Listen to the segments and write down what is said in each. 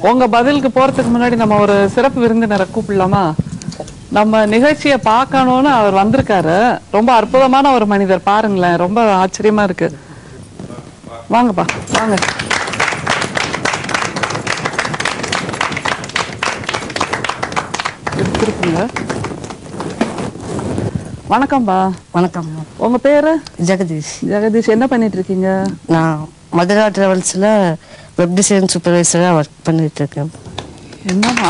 உங்க பதிலுக்கு போறதுக்கு முன்னாடி நம்ம ஒரு சிறப்பு விருந்தினரை கூப்பிடலாமா நம்ம நிகழ்ச்சியை பார்க்கணும்னு அவர் வந்திருக்காரு ரொம்ப அற்புதமான ஒரு மனிதர் பாருங்களேன் ரொம்ப ஆச்சரியமா இருக்கு வாங்கப்பா வாங்க திருப்புங்க வணக்கம்பா வணக்கம் உங்க பேரு ஜெகதீஷ் ஜெகதீஷ் என்ன பண்ணிட்டு இருக்கீங்க நான் மதுரா டிராவல்ஸில் வெப் டிசைன் சூப்பர்வைசராக ஒர்க் பண்ணிட்டு இருக்கேன் என்னம்மா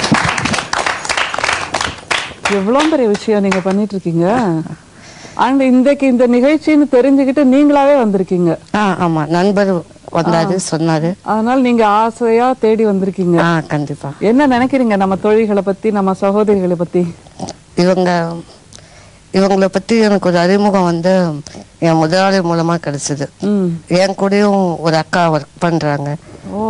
எவ்வளோ பெரிய விஷயம் நீங்க பண்ணிட்டு இருக்கீங்க அண்ட் இன்றைக்கு இந்த நிகழ்ச்சின்னு தெரிஞ்சுக்கிட்டு நீங்களாவே வந்திருக்கீங்க ஆ ஆமாம் நண்பர் வந்தாரு சொன்னாரு அதனால நீங்க ஆசையா தேடி வந்திருக்கீங்க ஆ கண்டிப்பாக என்ன நினைக்கிறீங்க நம்ம தொழில்களை பத்தி நம்ம சகோதரிகளை பத்தி இவங்க இவங்கள பற்றி எனக்கு ஒரு அறிமுகம் வந்து என் முதலாளி மூலமாக கிடைச்சிது ம் என் கூடயும் ஒரு அக்கா ஒர்க் பண்ணுறாங்க ஓ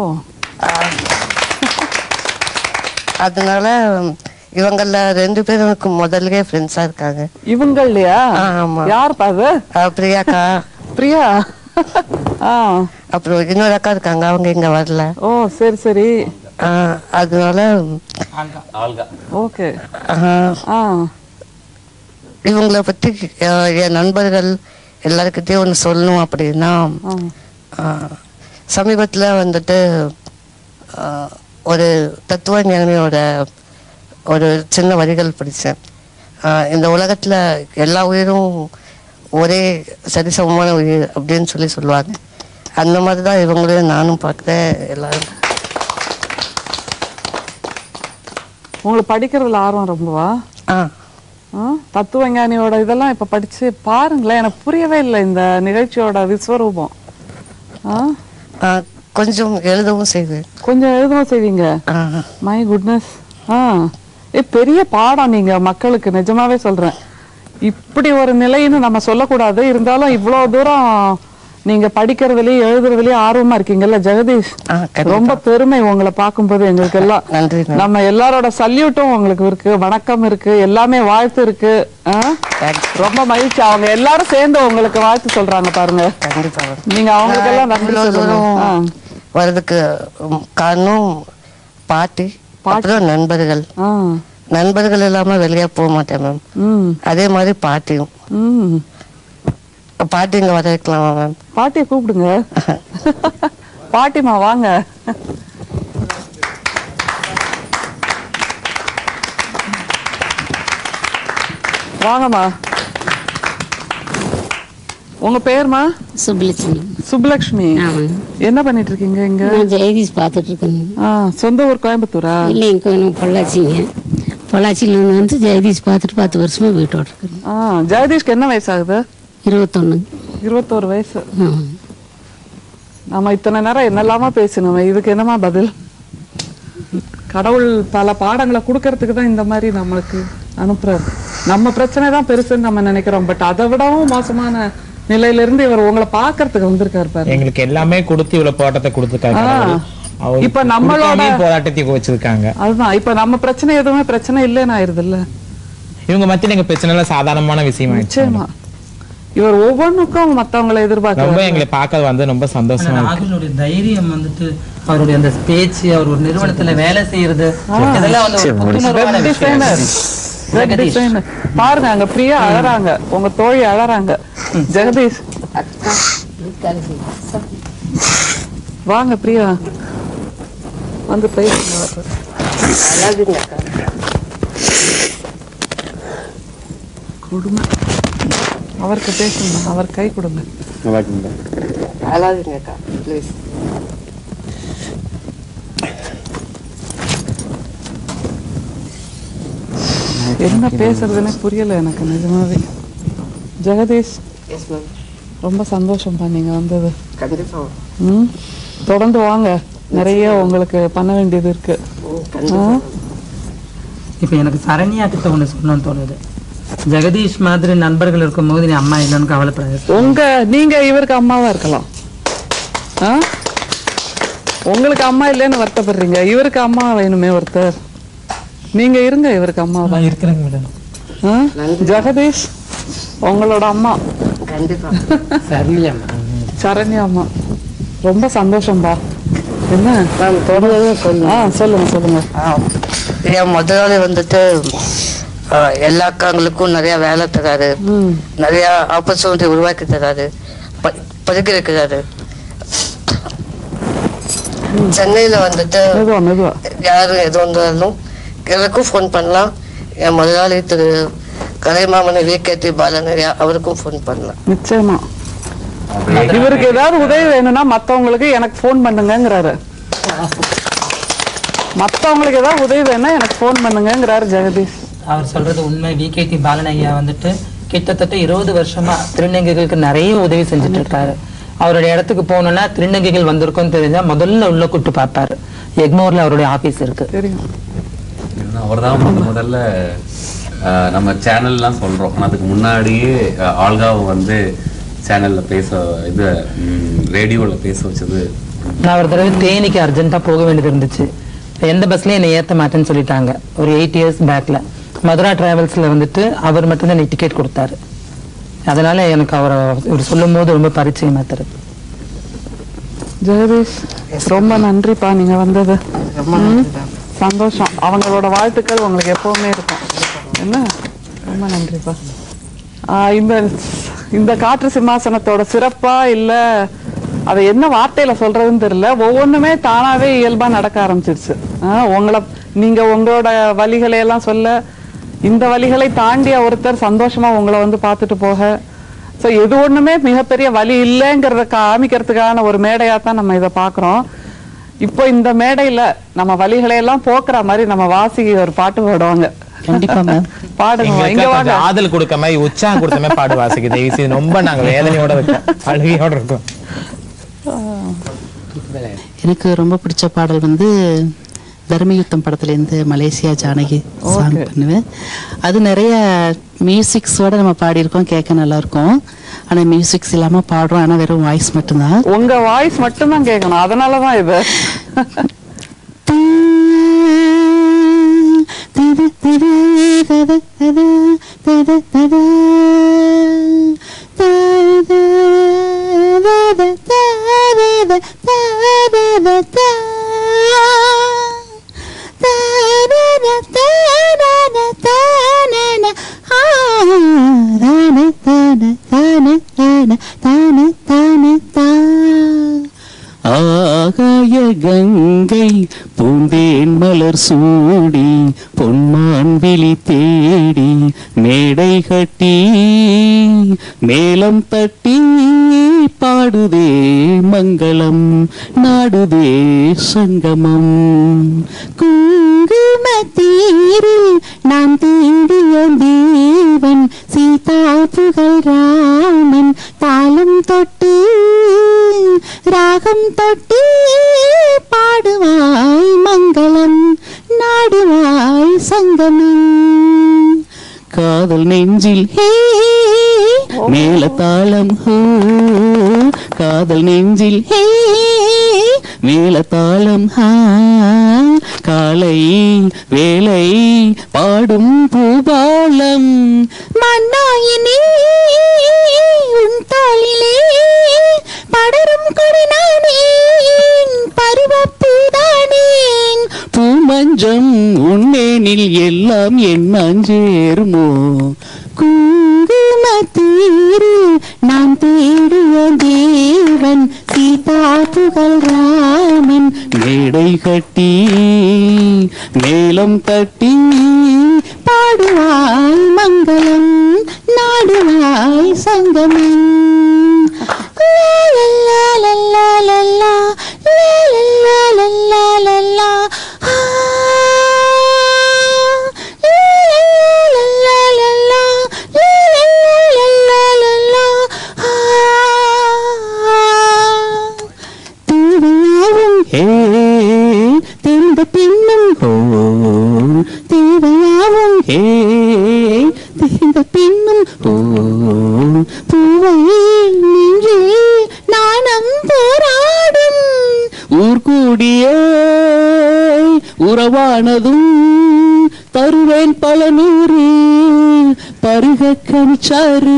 அதனால இவங்கள ரெண்டு பேரும் எனக்கு முதல்லயே ஃப்ரெண்ட்ஸாக இருக்காங்க இவங்க இல்லையா ஆ ஆமாம் யாருப்பா அது பிரியாக்கா பிரியா ஆ அப்புறம் இன்னொரு அக்கா இருக்காங்க அவங்க இங்கே வரல ஓ சரி சரி ஆ, அதனால ஓகே ஆ, ஆ இவங்கள பற்றி அஹ், என் நண்பர்கள் எல்லாருக்கிட்டையும் ஒன்று சொல்லணும் அப்படின்னா ஆ சமீபத்தில் வந்துட்டு அஹ், ஒரு தத்துவ ஞானியோட ஒரு சின்ன வரிகள் படித்தேன் இந்த உலகத்தில் எல்லா உயிரும் ஒரே சரிசமமான உயிர் அப்படின்னு சொல்லி சொல்லுவாங்க அந்த மாதிரி தான் இவங்களையும் நானும் பார்க்குறேன் எல்லாரும் உங்களுக்கு படிக்கிறதுல ஆர்வம் ரொம்பவா ஆ ஆ, தத்துவஞானியோட இதெல்லாம் இப்ப படிச்சு பாருங்களேன் எனக்கு புரியவே இல்லை இந்த நிகழ்ச்சியோட விஸ்வரூபம் ஆ, ஆ, கொஞ்சம் எழுதவும் செய்வேன் கொஞ்சம் எழுதவும் செய்வீங்க ஆ மை குட்னஸ் ஆ ஏ பெரிய பாடம் நீங்க மக்களுக்கு நிஜமாவே சொல்றேன் இப்படி ஒரு நிலைன்னு நம்ம சொல்லக்கூடாது இருந்தாலும் இவ்வளவு தூரம் நீங்க படிக்கிறதுலயும் எழுதுறதுலயும் ஆர்வமா இருக்கீங்கல்ல ஜெகதீஷ் ஆ கண்டிப்பா. ரொம்ப பெருமை உங்களை பார்க்கும்போது எங்களுக்கு எல்லாம் நன்றி நன்றி. நம்ம எல்லாரோட சல்யூட்டும் உங்களுக்கு இருக்கு வணக்கம் இருக்கு எல்லாமே வாழ்த்து இருக்கு ஆ? Thanks. ரொம்ப மகிழ்ச்சி அவங்க எல்லாரும் சேர்ந்து உங்களுக்கு வாழ்த்து சொல்றாங்க பாருங்க கண்டிப்பா நீங்க அவங்களுக்கு எல்லாம் நன்றி இவ்வளவு சொல்லுங்க தூரம் ஆ. வர்றதுக்கு ம், காரணம் பாட்டி அப்புறம் நண்பர்கள் ஆ. நண்பர்கள் இல்லாம வெளியே போக மாட்டேன் மேம் ம் அதே மாதிரி பாட்டியும் ம் பாட்டி இங்க வர வைக்கலாமா மேம் பாட்டியை கூப்பிடுங்க பாட்டிமா வாங்க வாங்கம்மா உங்க பேர்மா சுப்லட்சுமி சுப்புலட்சுமி ஆமாங்க என்ன பண்ணிட்டு இருக்கீங்க இங்க நான் ஜெயதீஷ் பார்த்துட்டு இருக்கேங்க ஆ, சொந்த ஊர் கோயம்புத்தூரா இல்லைங்க எனக்கு பொள்ளாச்சிங்க பொள்ளாச்சியில் வந்து ஜெயதீஷ் பார்த்துட்டு பத்து வருஷமா வீட்டோட இருக்கேன் ஆ ஜெகதீஷ்க்கு என்ன வயசாகுது இருபத்தொன்னு இருபத்தோரு வயசு ஆமாங்க நம்ம இத்தனை நேரம் என்னெல்லாமா பேசணும் இதுக்கு என்னமா பதில் கடவுள் பல பாடங்களை கொடுக்கறதுக்கு தான் இந்த மாதிரி நம்மளுக்கு அனுப்புறாரு நம்ம பிரச்சனை தான் பெருசுன்னு நம்ம நினைக்கிறோம் பட் அதை விடவும் மோசமான நிலையில இருந்து இவர் உங்களை பாக்குறதுக்கு வந்திருக்காரு பாரு எங்களுக்கு எல்லாமே கொடுத்து இவ்வளவு போராட்டத்தை கொடுத்துருக்காங்க கடவுள். அவர் இப்ப நம்மளோட- கொடுக்காமயே போராட்டத்தை வச்சிருக்காங்க அதுதான் இப்ப நம்ம பிரச்சனை எதுவுமே பிரச்சனை இல்லைன்னு ஆயிருது இல்ல இவங்க மத்தியில எங்க பிரச்சனை எல்லாம் சாதாரணமான விஷயம் ஆயிடுச்சு நிச்சயமா இவர் ஒவ்வொன்றுக்கும் மத்தவங்களை ரொம்ப எதிர்பார்க்கிறாரு எங்களை பார்க்க வந்து ரொம்ப சந்தோஷமா இருக்கு ராகுலுடைய தைரியம் வந்துட்டு அவருடைய அந்த பேச்சு அவர் ஒரு நிறுவனத்துல வேலை செய்யறது இதெல்லாம் வந்து ஒரு புத்துணர்வான Web விஷயம். designer. Web ஜெகதீஷ். designer. பாருங்க அங்க பிரியா அழறாங்க உங்க தோழி அழறாங்க ஜெகதீஷ் வாங்க பிரியா வந்து பேசுங்க கொடுமை அவருக்கு பேசுங்க அவர் கை கொடுங்க அழாதீங்க அக்கா ப்ளீஸ் என்ன பேசுறதுன்னே புரியல எனக்கு நிஜமாவே ஜெகதீஷ் எஸ் மேம் ரொம்ப சந்தோஷம்ப்பா நீங்க வந்தது கண்டிப்பா ம் தொடர்ந்து வாங்க நிறைய உங்களுக்கு பண்ண வேண்டியது இருக்கு ஆ? இப்ப எனக்கு சரண்யா கிட்ட ஒண்ணு சொல்லணும்னு தோணுது ஜெகதீஷ் மாதிரி நண்பர்கள் இருக்கும்போது நீ அம்மா இல்லைன்னு கவலைப்படாது உங்க நீங்க இவருக்கு அம்மாவா இருக்கலாம் ஆ? உங்களுக்கு அம்மா இல்லைன்னு வருத்தப்படுறீங்க இவருக்கு அம்மா வேணுமே ஒருத்தர் நீங்க இருங்க இவருக்கு அம்மாவா நான் இருக்கிறேங்க மேடம் ஆ? ஜெகதீஷ் உங்களோட அம்மா கண்டிப்பா சரண்யா சரண்யா அம்மா ரொம்ப சந்தோஷம்பா என்ன மேம் தொடர்ந்து சொல்லுங்க ஆ சொல்லுங்க சொல்லுங்க ஆ, என் முதலாளி வந்துட்டு ஆ, எல்லா அக்காங்களுக்கும் நிறைய வேலை தராரு ம் நிறைய ஆப்பர்ச்சுனிட்டி உருவாக்கி தராரு ப- படிக்க வைக்கிறாரு சென்னையில வந்துட்டு மெதுவா மெதுவா யாரு எது வந்தாலும் எனக்கும் ஃபோன் பண்ணலாம் என் முதலாளி Thiru Kalaimamani V K T பாலனரியா அவருக்கும் ஃபோன் பண்ணலாம் நிச்சயமா இவருக்கு ஏதாவது உதவி வேணும்னா மத்தவங்களுக்கு எனக்கு ஃபோன் பண்ணுங்கங்கிறாரு மத்தவங்களுக்கு ஏதாவது உதவி வேணும்னா எனக்கு ஃபோன் பண்ணுங்கங்கிறாரு ஜெகதீஷ் அவர் சொல்றது உண்மை விகேடி பாலன் ஐயா வந்துட்டு கிட்டத்தட்ட இருபது வருஷமா திருநங்கைகளுக்கு நிறைய உதவி செஞ்சுட்டு இருக்காரு அவருடைய இடத்துக்கு போகணும்னா திருநங்கைகள் வந்திருக்கோம்னு தெரிஞ்சா முதல்ல உள்ள கூட்டு பார்ப்பாரு எக்மோர்ல அவருடைய ஆபீஸ் இருக்கு தெரியும் அவர் தான் முத முதல்ல அஹ், நம்ம சேனல்லாம் சொல்றோம் ஆனா அதுக்கு முன்னாடியே அஹ், ஆல்காவை வந்து சேனல்ல பேச இது ரேடியோல பேச வச்சது நான் ஒரு தடவை தேனிக்கு அர்ஜென்ட்டா போக வேண்டியது இருந்துச்சு எந்த பஸ்லயும் என்னை ஏத்த மாட்டேன்னு சொல்லிட்டாங்க ஒரு எயிட் இயர்ஸ் பேக்ல மதுரா டிராவல்ஸ்ல வந்துட்டு அவர் மட்டும்தான் எனக்கு டிக்கெட் கொடுத்தாரு அதனால எனக்கு அவரை இவர் சொல்லும் போது ரொம்ப பரிச்சயமா தருது ஜெகதீஷ் ரொம்ப நன்றிப்பா நீங்க வந்தது ரொம்ப நன்றி மேம் சந்தோஷம் அவங்களோட வாழ்த்துக்கள் உங்களுக்கு எப்பவுமே இருக்கும் என்ன ரொம்ப நன்றிப்பா ஆஹ் இந்த இந்த காற்று சிம்மாசனத்தோட சிறப்பா இல்ல அதை என்ன வார்த்தையில சொல்றதுன்னு தெரியல ஒவ்வொன்றுமே தானாவே இயல்பா நடக்க ஆரம்பிச்சிருச்சு ஆஹ் உங்களை நீங்க உங்களோட வழிகளை எல்லாம் சொல்ல இந்த வழிகளை தாண்டிய ஒருத்தர் சந்தோஷமா உங்களை வந்து பார்த்துட்டு போக ஸோ எது ஒண்ணுமே மிகப்பெரிய வழி இல்லைங்கிறத காமிக்கிறதுக்கான ஒரு மேடையா தான் நம்ம இதை பார்க்குறோம் இப்போ இந்த மேடையில நம்ம வழிகளை எல்லாம் போக்குற மாதிரி நம்ம வாசிக்கு ஒரு பாட்டு பாடுவாங்க கண்டிப்பா மேம் பாடுங்க இங்க எங்களுக்கு வாங்க கொஞ்சம் ஆதல் கொடுக்க மாதிரி உற்சாகம் கொடுத்த மாதிரி பாடு வாசிக்கு தயவு செய்து ரொம்ப நாங்க வேதனையோட இருக்கோம் அழுகையோட இருக்கோம் எனக்கு ரொம்ப பிடிச்ச பாடல் வந்து தர்மயுத்தம் படத்துலேருந்து மலேசியா ஜானகி சாங் Okay. பண்ணுவேன் அது நிறைய மியூசிக்ஸோட நம்ம பாடியிருக்கோம் கேட்க நல்லா இருக்கும் ஆனா மியூசிக்ஸ் இல்லாம பாடுறோம் ஆனா வெறும் வாய்ஸ் மட்டும்தான் உங்க வாய்ஸ் மட்டும்தான் கேட்கணும் அதனாலதான் இது ஆகாய கங்கை பூந்தேன் மலர் சூடி பொன்மான் விழி தேடி மேடை கட்டி மேலம் தட்டி பாடுதே மங்களம் நாடுதே சங்கமம் குங்குமத்தீரில் நான் தேடிய தேவன் சீதா புகழ் ராமன் தாளம் தொட்டு ராகம் தொட்டு பாடுவாய் மங்களம் நாடுவாய் சங்கமம் காதல் நெஞ்சில் ஹே மேல தாளம் ஹோ காதல் நெஞ்சில் ஹே மேல தாளம் ஹா காலை வேலை பாடும் பூபாலம் மன்னாயினே உன் தாளிலே படரும் கொடினானேன் பருவப்பூதானேன் பூமஞ்சம் உன்னேனில் எல்லாம் என்னாஞ்சேருமோ குங்குமத்தீரு நான் தேடிய தேவன் சீதா புகழ் ராமன் மேடை கட்டி மேலம் தட்டி பாடுவாய் மங்களம் நாடுவாய் சங்கமம் லா லா லா லா லா லா லா லா லா லா லா ஆ. லா லா லா லா லா லா லா லா லா லா ஆ. தேவையாவும் ஹே தெரிந்த பின்னும் ஹோ தேவையாவும் ஹே தெரிந்த பின்னும் ஹோ பூவை நின்று நாணம் போராடும் ஊர் கூடிய உறவானதும் தருவேன் பல நூறு பருக கணிச்சாரு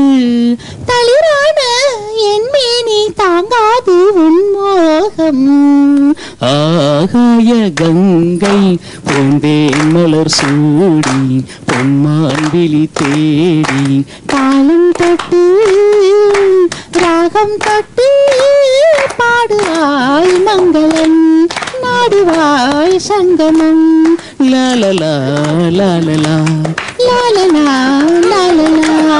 தளிரான என் மேனி தாங்காது உன் மோகம் ஆகாய கங்கை பூந்தேன் மலர் சூடி பொன்மான்விழி தேடி தாளம் தட்டி ராகம் தட்டி பாடுவாய் மங்களம் நாடுவாய் சங்கமம் லாலலா லாலலா லாலலா லாலலா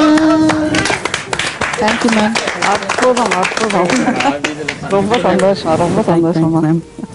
தேங்க்யூ மேம் அற்புதம் அற்புதம் ரொம்ப சந்தோஷம் ரொம்ப சந்தோஷம் மேம்